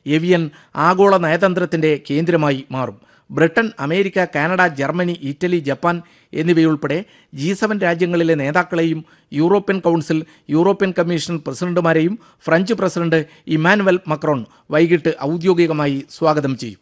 avian ആഗോള നയതന്ത്രത്തിന്റെ കേന്ദ്രമായി മാറും Britain America Canada Germany Italy Japan എന്നിവയുൾപ്പെടെ ജി സെവൻ രാജ്യങ്ങളിലെ നേതാക്കളെയും യൂറോപ്യൻ കൗൺസിൽ യൂറോപ്യൻ കമ്മീഷൻ പ്രസിഡന്റുമാരെയും ഫ്രഞ്ച് പ്രസിഡന്റ് ഇമാനുവൽ മക്രോൺ വൈകിട്ട് ഔദ്യോഗികമായി സ്വാഗതം ചെയ്യും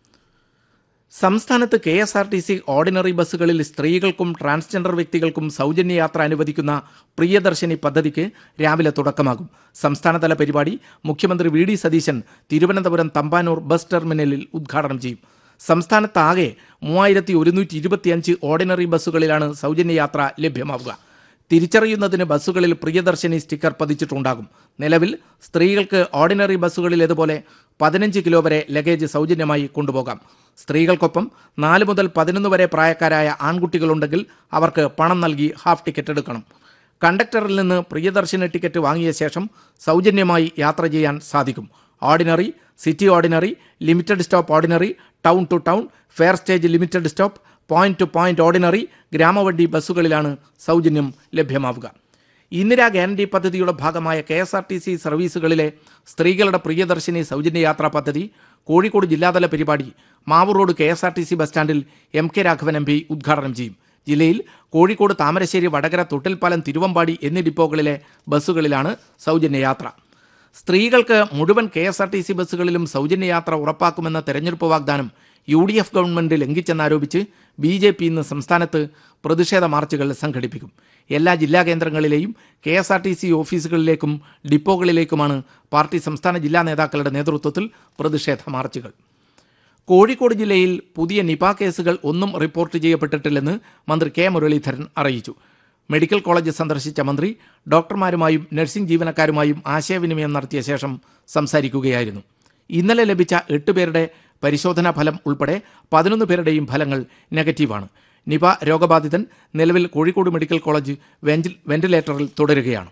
സംസ്ഥാനത്ത് K S R T C ordinary ബസ്സുകളിൽ സ്ത്രീകൾക്കും ട്രാൻസ്ജെൻഡർ വ്യക്തികൾക്കും സൗജന്യ യാത്ര അനുവദിക്കുന്ന പ്രിയദർശിനി പദ്ധതിക്ക് രാവിലെ തുടക്കമാകും സംസ്ഥാനതല പരിപാടി മുഖ്യമന്ത്രി V D Satheesan Thiruvananthapuram Thampanoor bus ടെർമിനലിൽ ഉദ്ഘാടനം ചെയ്യും സംസ്ഥാനത്താകെ മൂവായിരത്തി ഒരുന്നൂറ്റി ഇരുപത്തിയഞ്ച് ഓർഡിനറി ബസ്സുകളിലാണ് സൗജന്യ യാത്ര ലഭ്യമാവുക തിരിച്ചറിയുന്നതിന് ബസ്സുകളിൽ പ്രിയദർശിനി സ്റ്റിക്കർ പതിച്ചിട്ടുണ്ടാകും നിലവിൽ സ്ത്രീകൾക്ക് ഓർഡിനറി ബസ്സുകളിലേതുപോലെ പതിനഞ്ച് കിലോ വരെ ലഗേജ് സൗജന്യമായി കൊണ്ടുപോകാം സ്ത്രീകൾക്കൊപ്പം നാല് മുതൽ പതിനൊന്ന് വരെ പ്രായക്കാരായ ആൺകുട്ടികളുണ്ടെങ്കിൽ അവർക്ക് പണം നൽകി ഹാഫ് ടിക്കറ്റ് എടുക്കണം കണ്ടക്ടറിൽ നിന്ന് പ്രിയദർശന ടിക്കറ്റ് വാങ്ങിയ ശേഷം സൗജന്യമായി യാത്ര ചെയ്യാൻ സാധിക്കും ordinary city ordinary limited stop ordinary town to town fare stage limited stop point to point ordinary ഗ്രാമവണ്ടി ബസ്സുകളിലാണ് സൗജന്യം ലഭ്യമാവുക ഇന്ദിരാ ഗ്യാരണ്ടി പദ്ധതിയുടെ ഭാഗമായ K S R T C സർവീസുകളിലെ സ്ത്രീകളുടെ പ്രിയദർശിനി സൗജന്യ യാത്രാ പദ്ധതി കോഴിക്കോട് ജില്ലാതല പരിപാടി Mavoor road K S R T C bus സ്റ്റാൻഡിൽ M K Raghavan M P ഉദ്ഘാടനം ചെയ്യും ജില്ലയിൽ കോഴിക്കോട് താമരശ്ശേരി വടകര തൊട്ടിൽപ്പാലം തിരുവമ്പാടി എന്നീ ഡിപ്പോകളിലെ ബസ്സുകളിലാണ് സൗജന്യ യാത്ര സ്ത്രീകൾക്ക് മുഴുവൻ K S R T C ബസ്സുകളിലും സൗജന്യ യാത്ര ഉറപ്പാക്കുമെന്ന തെരഞ്ഞെടുപ്പ് വാഗ്ദാനം യു ഡി എഫ് ഗവൺമെന്റ് ലംഘിച്ചെന്നാരോപിച്ച് ബി ജെ പി ഇന്ന് സംസ്ഥാനത്ത് പ്രതിഷേധ മാർച്ചുകൾ സംഘടിപ്പിക്കും എല്ലാ ജില്ലാ കേന്ദ്രങ്ങളിലെയും K S R T C ഓഫീസുകളിലേക്കും ഡിപ്പോകളിലേക്കുമാണ് പാർട്ടി സംസ്ഥാന ജില്ലാ നേതാക്കളുടെ നേതൃത്വത്തിൽ പ്രതിഷേധ മാർച്ചുകൾ കോഴിക്കോട് ജില്ലയിൽ പുതിയ നിപ കേസുകൾ ഒന്നും റിപ്പോർട്ട് ചെയ്യപ്പെട്ടിട്ടില്ലെന്ന് മന്ത്രി കെ മുരളീധരൻ അറിയിച്ചു മെഡിക്കൽ കോളേജ് സന്ദർശിച്ച മന്ത്രി ഡോക്ടർമാരുമായും നഴ്സിംഗ് ജീവനക്കാരുമായും ആശയവിനിമയം നടത്തിയ ശേഷം സംസാരിക്കുകയായിരുന്നു ഇന്നലെ ലഭിച്ച എട്ട് പേരുടെ പരിശോധനാ ഫലം ഉൾപ്പെടെ പതിനൊന്ന് പേരുടെയും ഫലങ്ങൾ നെഗറ്റീവാണ് നിപ രോഗബാധിതൻ നിലവിൽ കോഴിക്കോട് മെഡിക്കൽ കോളേജ് വെന്റിൽ- വെന്റിലേറ്ററിൽ തുടരുകയാണ്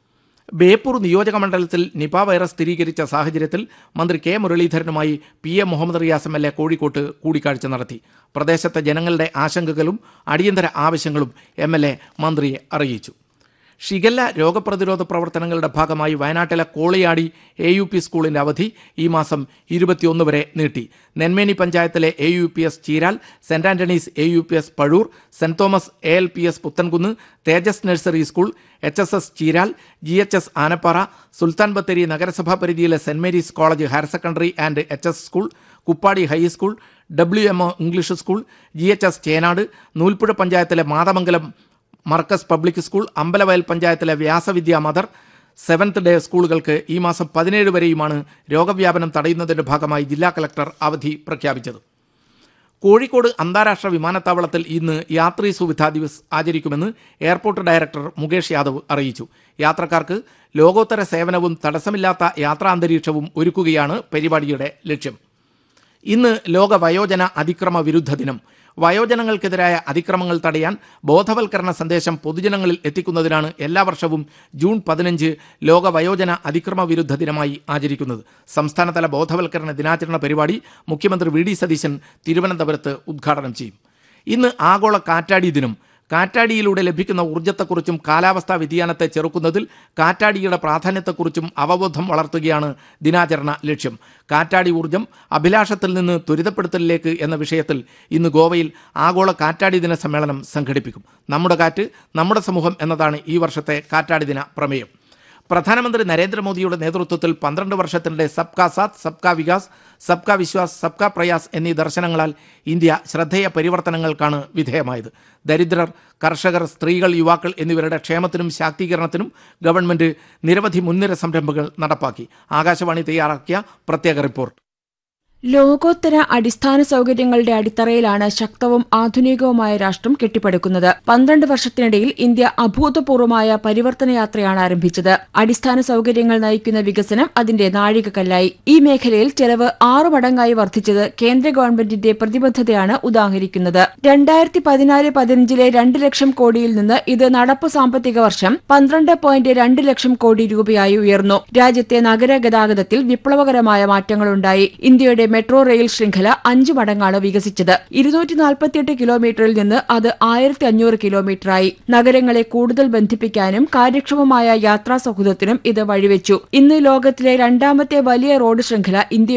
ബേപ്പൂർ നിയോജക മണ്ഡലത്തിൽ നിപ വൈറസ് സ്ഥിരീകരിച്ച സാഹചര്യത്തിൽ മന്ത്രി കെ മുരളീധരനുമായി P A Muhammad Riyas M L A കോഴിക്കോട്ട് കൂടിക്കാഴ്ച നടത്തി പ്രദേശത്തെ ജനങ്ങളുടെ ആശങ്കകളും അടിയന്തര ആവശ്യങ്ങളും എം എൽ എ മന്ത്രിയെ അറിയിച്ചു ഷിഗല്ല രോഗപ്രതിരോധ പ്രവർത്തനങ്ങളുടെ ഭാഗമായി വയനാട്ടിലെ കോളിയാടി എ യു പി സ്കൂളിന്റെ അവധി ഈ മാസം ഇരുപത്തിയൊന്ന് വരെ നീട്ടി നെന്മേനി പഞ്ചായത്തിലെ A U P S Cheeral saint Antony's A U P S Pazhur saint Thomas A L P S Puthankunnu Tejas nursery school H S S Cheeral G H S Anappara Sultan Bathery നഗരസഭാ പരിധിയിലെ saint Mary's college higher secondary and H S school Kuppadi high school W M O English school G H S Chenad Noolpuzha പഞ്ചായത്തിലെ Mathamangalam Markaz public school Ambalavayal പഞ്ചായത്തിലെ Vyasavidya mother seventh day സ്കൂളുകൾക്ക് ഈ മാസം പതിനേഴ് വരെയുമാണ് രോഗവ്യാപനം തടയുന്നതിന്റെ ഭാഗമായി ജില്ലാ കളക്ടർ അവധി പ്രഖ്യാപിച്ചത് കോഴിക്കോട് അന്താരാഷ്ട്ര വിമാനത്താവളത്തിൽ ഇന്ന് യാത്രീ സുവിധാ ദിവസ് ആചരിക്കുമെന്ന് എയർപോർട്ട് ഡയറക്ടർ മുകേഷ് യാദവ് അറിയിച്ചു യാത്രക്കാർക്ക് ലോകോത്തര സേവനവും തടസ്സമില്ലാത്ത യാത്രാ അന്തരീക്ഷവും ഒരുക്കുകയാണ് പരിപാടിയുടെ ലക്ഷ്യം ഇന്ന് ലോക വയോജന അതിക്രമ വിരുദ്ധ ദിനം വയോജനങ്ങൾക്കെതിരായ അതിക്രമങ്ങൾ തടയാൻ ബോധവൽക്കരണ സന്ദേശം പൊതുജനങ്ങളിൽ എത്തിക്കുന്നതിനാണ് എല്ലാ വർഷവും ജൂൺ പതിനഞ്ച് ലോക വയോജന അതിക്രമ വിരുദ്ധ ദിനമായി ആചരിക്കുന്നത് സംസ്ഥാനതല ബോധവൽക്കരണ ദിനാചരണ പരിപാടി മുഖ്യമന്ത്രി വി ഡി സതീശൻ തിരുവനന്തപുരത്ത് ഉദ്ഘാടനം ചെയ്യും ഇന്ന് ആഗോള കാറ്റാടി ദിനം കാറ്റാടിയിലൂടെ ലഭിക്കുന്ന ഊർജ്ജത്തെക്കുറിച്ചും കാലാവസ്ഥാ വ്യതിയാനത്തെ ചെറുക്കുന്നതിൽ കാറ്റാടിയുടെ പ്രാധാന്യത്തെക്കുറിച്ചും അവബോധം വളർത്തുകയാണ് ദിനാചരണ ലക്ഷ്യം കാറ്റാടി ഊർജ്ജം അഭിലാഷത്തിൽ നിന്ന് ത്വരിതപ്പെടുത്തലിലേക്ക് എന്ന വിഷയത്തിൽ ഇന്ന് ഗോവയിൽ ആഗോള കാറ്റാടി ദിന സമ്മേളനം സംഘടിപ്പിക്കും നമ്മുടെ കാറ്റ് നമ്മുടെ സമൂഹം എന്നതാണ് ഈ വർഷത്തെ കാറ്റാടി ദിന പ്രമേയം പ്രധാനമന്ത്രി നരേന്ദ്രമോദിയുടെ നേതൃത്വത്തിൽ പന്ത്രണ്ട് വർഷത്തിനിടെ സബ്കാ സാത്ത് സബ്കാ വികാസ് സബ്കാ വിശ്വാസ് സബ്കാ പ്രയാസ് എന്നീ ദർശനങ്ങളാൽ ഇന്ത്യ ശ്രദ്ധേയ പരിവർത്തനങ്ങൾക്കാണ് വിധേയമായത് ദരിദ്രർ കർഷകർ സ്ത്രീകൾ യുവാക്കൾ എന്നിവരുടെ ക്ഷേമത്തിനും ശാക്തീകരണത്തിനും ഗവൺമെന്റ് നിരവധി മുൻനിര സംരംഭങ്ങൾ നടപ്പാക്കി ആകാശവാണി തയ്യാറാക്കിയ പ്രത്യേക റിപ്പോർട്ട് ലോകോത്തര അടിസ്ഥാന സൗകര്യങ്ങളുടെ അടിത്തറയിലാണ് ശക്തവും ആധുനികവുമായ രാഷ്ട്രം കെട്ടിപ്പടുക്കുന്നത് പന്ത്രണ്ട് വർഷത്തിനിടയിൽ ഇന്ത്യ അഭൂതപൂർവമായ പരിവർത്തന യാത്രയാണ് ആരംഭിച്ചത് അടിസ്ഥാന സൗകര്യങ്ങൾ നയിക്കുന്ന വികസനം അതിന്റെ നാഴികക്കല്ലായി ഈ മേഖലയിൽ ചെലവ് ആറു മടങ്ങായി വർദ്ധിച്ചത് കേന്ദ്ര ഗവൺമെന്റിന്റെ പ്രതിബദ്ധതയാണ് ഉദാഹരിക്കുന്നത് രണ്ടായിരത്തി പതിനാല് പതിനഞ്ചിലെ രണ്ട് ലക്ഷം കോടിയിൽ നിന്ന് ഇത് നടപ്പ് സാമ്പത്തിക വർഷം പന്ത്രണ്ട് പോയിന്റ് രണ്ട് ലക്ഷം കോടി രൂപയായി ഉയർന്നു രാജ്യത്തെ നഗര ഗതാഗതത്തിൽ വിപ്ലവകരമായ മാറ്റങ്ങളുണ്ടായി ഇന്ത്യയുടെ മെട്രോ റെയിൽ ശൃംഖല അഞ്ചു മടങ്ങാണ് വികസിച്ചത് ഇരുന്നൂറ്റി നാൽപ്പത്തിയെട്ട് കിലോമീറ്ററിൽ നിന്ന് അത് ആയിരത്തി അഞ്ഞൂറ് കിലോമീറ്ററായി നഗരങ്ങളെ കൂടുതൽ ബന്ധിപ്പിക്കാനും കാര്യക്ഷമമായ യാത്രാ സൗഹൃദത്തിനും ഇത് വഴിവെച്ചു ഇന്ന് ലോകത്തിലെ രണ്ടാമത്തെ വലിയ റോഡ് ശൃംഖല ഇന്ത്യ